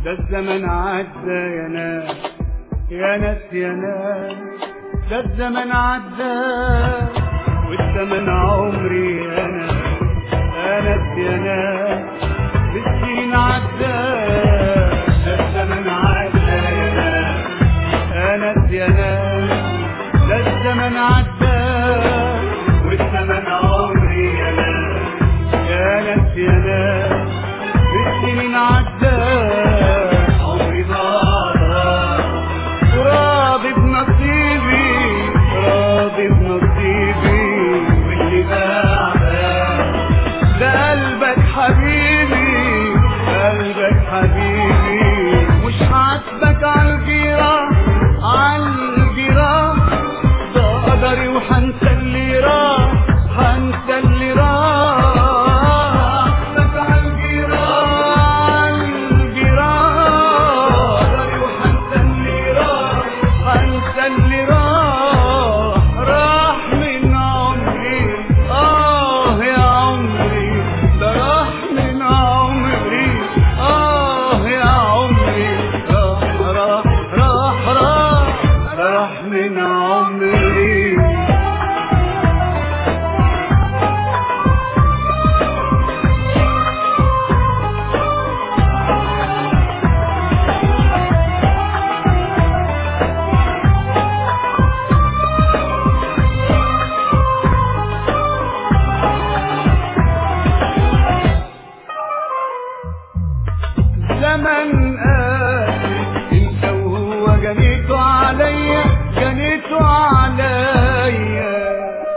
ده الزمن عدى يا ناس يا ناس يا ناس ده الزمن عدى والزمن عمري يا ناس يا ناس يا ناس بالسنين عدى ده الزمن عدى يا ناس يا ناس يا ناس ده الزمن عدى والزمن عمري يا ناس يا ناس يا ناس بالسنين عدى عمري ضاع وراضي بنصيبي راضي بنصيبي واللي بعدك ده قلبك حبيبي قلبك حبيبي مش عاتبك عالجيرة عالجيرة ده قدري وحنسى اللي راح حنسى اللي راح عاتبك عالجيرة عالجيرة قدري وحنسى اللي راح حنسى اللي راح راح من عمري آه يا عمري ده راح من عمري آه يا عمري راح راح راح راح راح من عمري زمن قاسي انت وهو جنيتوا عليا جنيتوا عليا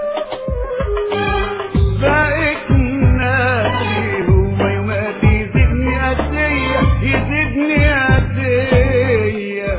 بقيت ناسي هو يوماتي يزيدني قدية يزيدني قدية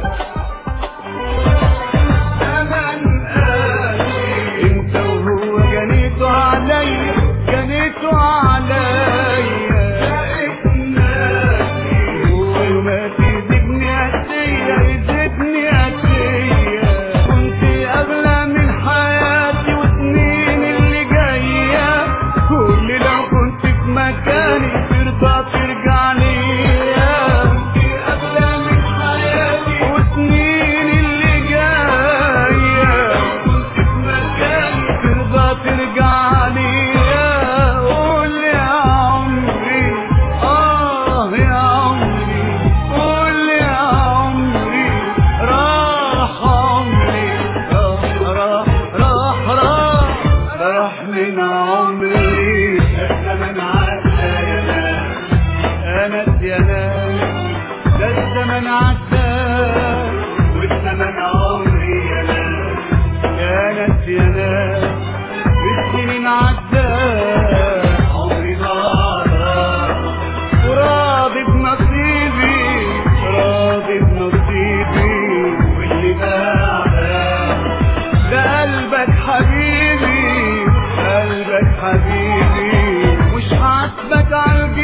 زمن قاسي انت وهو جنيتوا عليا جنيتوا عليا بقيت ناسي هو يوماتي يزيدني قدية يزيدني قدية كنت أغلى من حياتي وسنين اللي جاية كل لو كنت في مكاني ترضى ترجع ليا كنت أغلى من حياتي وسنين اللي جاية كنت في مكاني ترضى ترجع ليا قول يا عمري آه يا عمري قول يا عمري راح عمري راح راح راح راح راح من عمري الزمن عدى يا ناس يا ناس يا ناس ده الزمن عدى والزمن عمري يا ناس يا ناس يا ناس السنين عدى عمري ضاع وراضي بنصيبي راضي بنصيبي واللي بعدك ده قلبك حبيبي قلبك حبيبي مش عاتبك عالجيرة